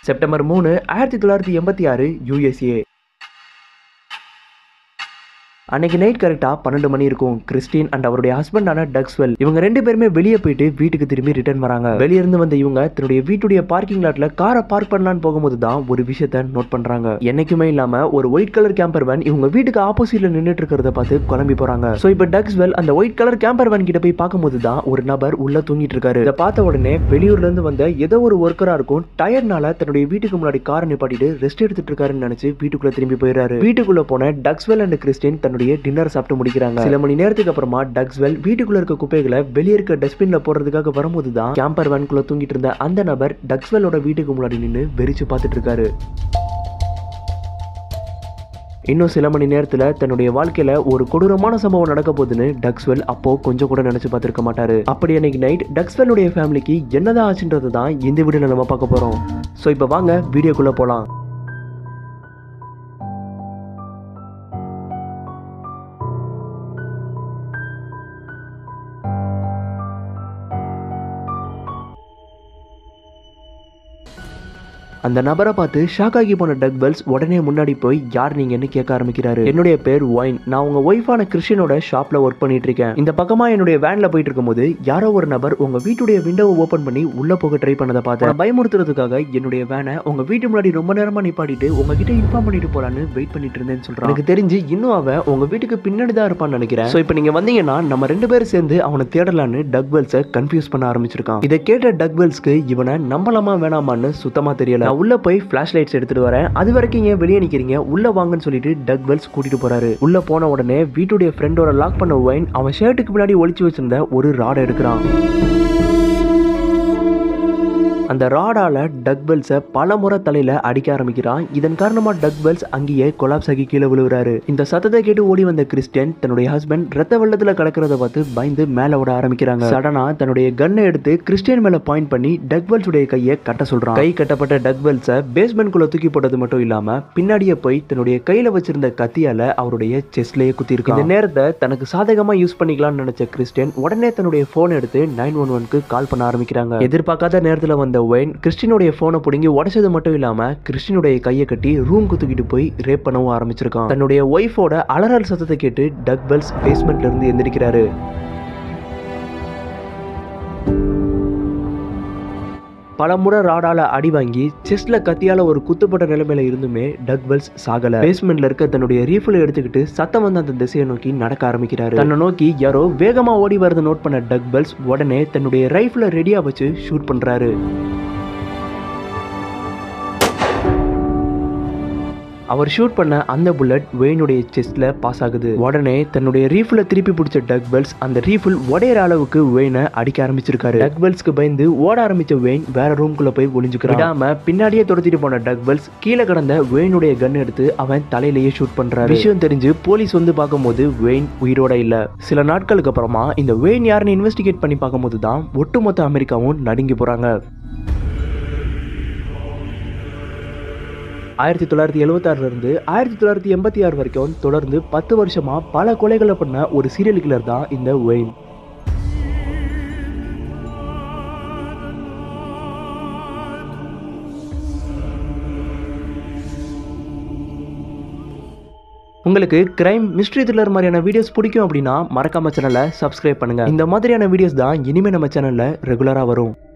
September மூணு ஆயிரத்தி தொள்ளாயிரத்தி எண்பத்தி ஆறு யூஎஸ்ஏ அன்னைக்கு நைட் கரெக்டா பன்னெண்டு மணி இருக்கும் கிறிஸ்டின் அண்ட் அவருடைய ஹஸ்பண்டான டக்ஸ்வெல் இவங்க ரெண்டு பேருமே வெளியே போயிட்டு வீட்டுக்கு திரும்பி ரிட்டர்ன் வராங்க வெளிய இருந்து வந்த இவங்க தன்னுடைய வீட்டுடைய பார்க்கிங் லாட்ல காரை பார்க் பண்ணலான்னு போகும்போது தான் ஒரு விஷயத்த நோட் பண்றாங்க என்னைக்குமே இல்லாம ஒரு ஒயிட் கலர் கேம்பர் வேன் இவங்க வீட்டுக்கு ஆப்போசிட்ல நின்னுட்டு இருக்கிறத பார்த்து குழம்பி போறாங்க சோ இப்போ டக்ஸ்வெல் அந்த ஒயிட் கலர் கேம்பர் வேன் கிட்ட போய் பார்க்கும்போது தான் ஒரு நபர் உள்ள தூங்கிட்டு இருக்காரு இதை பார்த்த உடனே வெளியூர்ல இருந்து வந்த ஏதோ ஒரு ஒர்க்கரா இருக்கும் டயர்னால தன்னுடைய வீட்டுக்கு முன்னாடி காரை நிப்பாட்டிட்டு ரெஸ்ட் எடுத்துட்டு இருக்காருன்னு நினைச்சு வீட்டுக்குள்ள திரும்பி போயிடுறாரு வீட்டுக்குள்ள போன டக்ஸ்வெல் அண்ட் கிறிஸ்டின் தன்னுடைய டின்னர் சாப்பிட்டு முடிக்கிறாங்க சில மணி நேரத்துக்கு அப்புறமா டக்ஸ்வெல் வீட்டுக்குள்ள இருக்க குப்பைகளை வெளியே இருக்க டஸ்ட்பின்ல போடுறதுக்காக வரும்போது தான் கேம்பர் வேன்குள்ள தூங்கிட்டு இருந்த அந்த நபர் டக்ஸ்வெல்லோட வீட்டுக்கு முன்னாடி நின்று வெறிச்சு பார்த்துட்டு இருக்காரு இன்னும் சில மணி நேரத்துல தன்னுடைய வாழ்க்கையில ஒரு கொடூரமான சம்பவம் நடக்க போகுதுன்னு டக்ஸ்வெல் அப்போ கொஞ்சம் கூட நினைச்சு பார்த்திருக்க மாட்டாரு அப்படி அன்னைக்கு நைட் டக்ஸ்வெல்லுடைய ஃபேமிலிக்கு என்னதான் ஆச்சுன்றது தான் இந்த வீடியோல நம்ம பார்க்க போறோம் ஸோ இப்போ வாங்க வீடியோக்குள்ள போலாம் அந்த நபரை பார்த்து ஷாக் ஆகி போன டக் பெல்ஸ் உடனே முன்னாடி போய் யார் நீங்கன்னு கேட்க ஆரம்பிக்கிறாரு என்னுடைய பேர் ஒயின் நான் உங்க ஒய்ஃபான கிறிஸ்டியனோட ஷாப்ல ஒர்க் பண்ணிட்டு இருக்கேன் இந்த பக்கமா என்னுடைய வேன்ல போயிட்டு இருக்கும்போது யாரோ ஒரு நபர் உங்க வீட்டுடைய விண்டோவை ஓபன் பண்ணி உள்ள போக ட்ரை பண்ணதை பார்த்தேன் பயமுறுத்துறதுக்காக என்னுடைய வேனை உங்க வீட்டு முன்னாடி ரொம்ப நேரமா நிப்பாட்டிட்டு உங்ககிட்ட இன்ஃபார்ம் பண்ணிட்டு போலான்னு வெயிட் பண்ணிட்டு இருந்தேன்னு சொல்றான் எனக்கு தெரிஞ்சு இன்னும் அவன் உங்க வீட்டுக்கு பின்னாடி தான் இருப்பான்னு நினைக்கிறேன் ஸோ இப்போ நீங்க வந்தீங்கன்னா நம்ம ரெண்டு பேரும் சேர்ந்து அவனை தேடலான்னு டக் பெல்ஸை கன்ஃபியூஸ் பண்ண ஆரம்பிச்சிருக்கான் இதை கேட்ட டக் பெல்ஸ்க்கு இவனை நம்பலாமா வேணாமான்னு சுத்தமா தெரியல நான் உள்ள போய் ஃபிளாஷ் லைட்ஸ் எடுத்துட்டு வரேன் அது வரைக்கும் ஏன் வெளியே நிக்கிறீங்க உள்ள வாங்கன்னு சொல்லிட்டு டக் பெல்ஸ் கூட்டிட்டு போறாரு உள்ள போன உடனே வீட்டுடைய ஃப்ரெண்டோட லாக் பண்ண ஒயின் அவன் ஷர்ட்டுக்கு பின்னாடி ஒளிச்சு வச்சிருந்த ஒரு ராடை எடுக்கிறான் அந்த ராடால டக் பெல்ஸை பல முறை தலையில அடிக்க ஆரம்பிக்கிறான் இதன் காரணமா டக் பெல்ஸ் அங்கேயே கொலாப்ஸ் ஆகி கீழே விழுகிறாரு இந்த சத்தத்தை கேட்டு ஓடி வந்த கிறிஸ்டியன் தன்னுடைய ஹஸ்பண்ட் ரத்த வெள்ளத்துல கிடக்கிறத பார்த்து பயந்து மேல விட ஆரம்பிக்கிறாங்க சடனா தன்னுடைய கன்னை எடுத்து கிறிஸ்டியன் மேல பாயிண்ட் பண்ணி டக் பெல்ஸ் உடைய கையை கட்ட சொல்றான் கை கட்டப்பட்ட டக் பெல்ஸை பேஸ்மெண்ட் குள்ள தூக்கி போட்டது மட்டும் இல்லாம பின்னாடியே போய் தன்னுடைய கையில வச்சிருந்த கத்தியால அவருடைய செஸ்ட்லயே குத்தி இந்த நேரத்தை தனக்கு சாதகமா யூஸ் பண்ணிக்கலாம்னு நினைச்ச கிறிஸ்டியன் உடனே தன்னுடைய போன் எடுத்து நைன் ஒன் ஒன்க்கு கால் பண்ண ஆரம்பிக்கிறாங்க எதிர்பார்க்காத நேரத்துல வந்த ஒயின் கிறிஸ்டினுடைய போனை பிடுங்கி உடைச்சது மட்டும் இல்லாம கிறிஸ்டினுடைய கையை கட்டி ரூம் தூக்கிட்டு போய் ரேப் பண்ணவும் ஆரம்பிச்சிருக்கான் தன்னுடைய ஒய்ஃபோட அலறல் சத்தத்தை கேட்டு டக் பெல்ஸ் பேஸ்மெண்ட்ல இருந்து எந்திரிக்கிறாரு பல முறை ராடால அடி வாங்கி செஸ்ட்ல கத்தியால ஒரு குத்துப்பட்ட நிலைமையில இருந்துமே டக் பெல்ஸ் சாகல பேஸ்மெண்ட்ல இருக்க தன்னுடைய ரீஃபில் எடுத்துக்கிட்டு சத்தம் வந்து அந்த திசையை நோக்கி நடக்க ஆரம்பிக்கிறாரு தன்னை நோக்கி யாரோ வேகமா ஓடி வரதை நோட் பண்ண டக் பெல்ஸ் உடனே தன்னுடைய ரைஃபிள ரெடியா வச்சு ஷூட் பண்றாரு அவர் ஷூட் பண்ண அந்த புல்லட் வெயினுடைய செஸ்ட்ல பாஸ் ஆகுது உடனே தன்னுடைய ரீஃபில் திருப்பி பிடிச்ச டக் பெல்ஸ் அந்த ரீஃபில் உடையிற அளவுக்கு வெயினை அடிக்க ஆரம்பிச்சிருக்காரு டக் பெல்ஸ்க்கு பயந்து ஓட ஆரம்பிச்ச வெயின் வேற ரூம்குள்ள போய் ஒளிஞ்சுக்கிறான் விடாம பின்னாடியே துரத்திட்டு போன டக் பெல்ஸ் கீழே கிடந்த வெயினுடைய கன் எடுத்து அவன் தலையிலேயே ஷூட் பண்றாரு விஷயம் தெரிஞ்சு போலீஸ் வந்து பார்க்கும்போது வெயின் உயிரோட இல்ல சில நாட்களுக்கு அப்புறமா இந்த வெயின் யாருன்னு இன்வெஸ்டிகேட் பண்ணி பார்க்கும்போது தான் ஒட்டுமொத்த அமெரிக்காவும் நடுங்கி போறாங்க ஆயிரத்தி தொள்ளாயிரத்தி எழுபத்தாறுல இருந்து ஆயிரத்தி தொள்ளாயிரத்தி எண்பத்தி ஆறு வரைக்கும் தொடர்ந்து பத்து வருஷமா பல கொலைகளை பண்ண ஒரு சீரியல் கில்லர் தான் இந்த வெயின் உங்களுக்கு கிரைம் மிஸ்ட்ரி த்ரில்லர் மாதிரியான வீடியோஸ் பிடிக்கும் அப்படின்னா மறக்காம சேனலை சப்ஸ்கிரைப் பண்ணுங்க இந்த மாதிரியான வீடியோஸ் தான் இனிமே நம்ம சேனல்ல ரெகுலரா வரும்